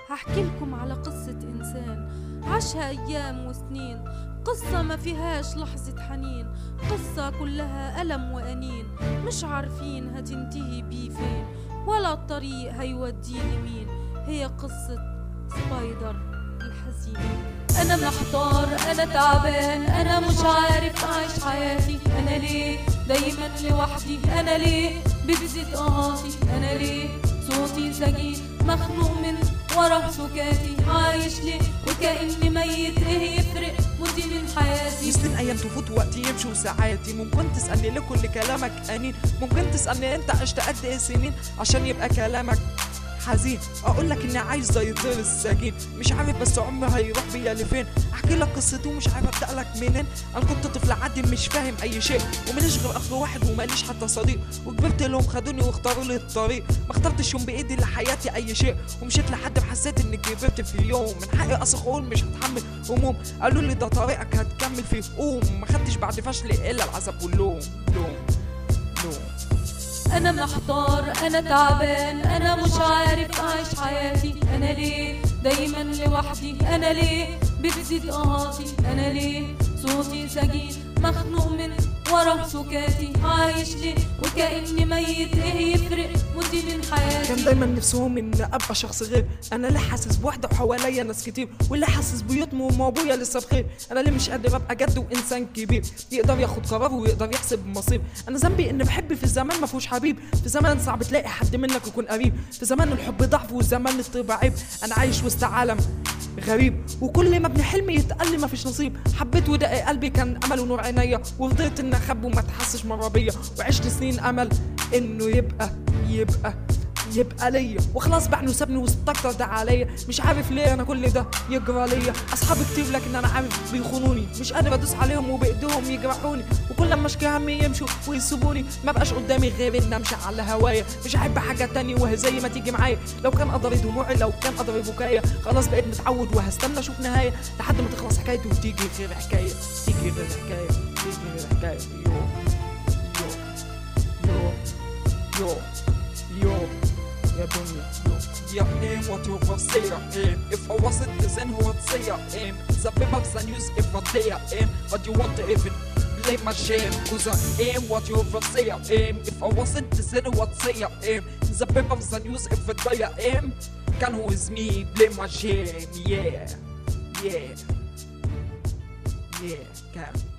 هحكي لكم على قصة إنسان عاشها أيام وسنين قصة ما فيهاش لحظة حنين قصة كلها ألم وأنين مش عارفين هتنتهي بيه فين ولا الطريق هيوديه لمين هي قصة سبايدر الحزين أنا محتار أنا تعبان أنا مش عارف أعيش حياتي أنا ليه دايما لوحدي أنا ليه بتزيد قهاتي أنا ليه صوتي سجين مخنوق من ورا سكاتي عايش ليه وكأني ميت إيه يفرق مدي من حياتي سنين ايام تفوت وقتي يمشي وساعاتي ممكن تسالني ليه كل كلامك انين ممكن تسالني انت عشت قد ايه سنين عشان يبقى كلامك حزين اقول لك اني عايش زي الطير السجين مش عارف بس عمري هيروح بيا لفين احكي لك قصته ومش عارف ابدا لك منين انا كنت طفل عادي مش فاهم اي شيء وماليش غير اخ واحد وماليش حتى صديق وكبرت لهم خدوني واختاروا لي الطريق ما اخترتش يوم بايدي لحياتي اي شيء ومشيت لحد ما حسيت اني كبرت في يوم من حقي اصرخ اقول مش هتحمل هموم قالوا لي ده طريقك هتكمل فيه قوم ما خدتش بعد فشلي الا العذاب واللوم لوم لوم أنا محتار أنا تعبان أنا مش عارف أعيش حياتي أنا ليه دايما لوحدي أنا ليه بتزيد قهاتي أنا ليه صوتي سجين مخنوق من ورا سكاتي عايش ليه وكأني ميت إيه يفرق مدي من كان حياتي دايما نفسهم ان ابقى شخص غير انا ليه حاسس بوحده وحواليا ناس كتير واللي حاسس بيتم وما ابويا لسه بخير انا ليه مش قادر ابقى جد وانسان كبير يقدر ياخد قرار ويقدر يحسب مصير انا ذنبي ان بحب في زمان ما فيهوش حبيب في زمان صعب تلاقي حد منك يكون قريب في زمان الحب ضعف وزمان الطيبه عيب انا عايش وسط عالم غريب وكل ما ابن حلمي يتقال لي مفيش نصيب حبيت ودق قلبي كان امل ونور عينيا وفضلت ان اخبي وما تحسش مره بيا وعشت سنين امل انه يبقى يبقى يبقى ليا وخلاص بعد وسابني واستكتر ده عليا مش عارف ليه انا كل ده يجرى ليا اصحابي كتير لكن انا عارف بيخونوني مش قادر ادوس عليهم وبايديهم يجرحوني وكل لما اشكي همي يمشوا ويسيبوني ما بقاش قدامي غير ان امشي على هوايا مش احب حاجه تانية وهي زي ما تيجي معايا لو كان قدري دموعي لو كان قدري بكايا خلاص بقيت متعود وهستنى اشوف نهايه لحد ما تخلص حكايتي وتيجي غير حكايه تيجي غير حكايه تيجي غير حكايه يو يو يو يو يو يا دنيا يا aim what you for say your aim If I wasn't this then who would say your aim The papers and news if I say your aim But you want to even blame my shame Cause I aim what you for say your aim If I wasn't this then who would say your aim The papers and news if I say your aim Can who is me blame my shame Yeah Yeah Yeah can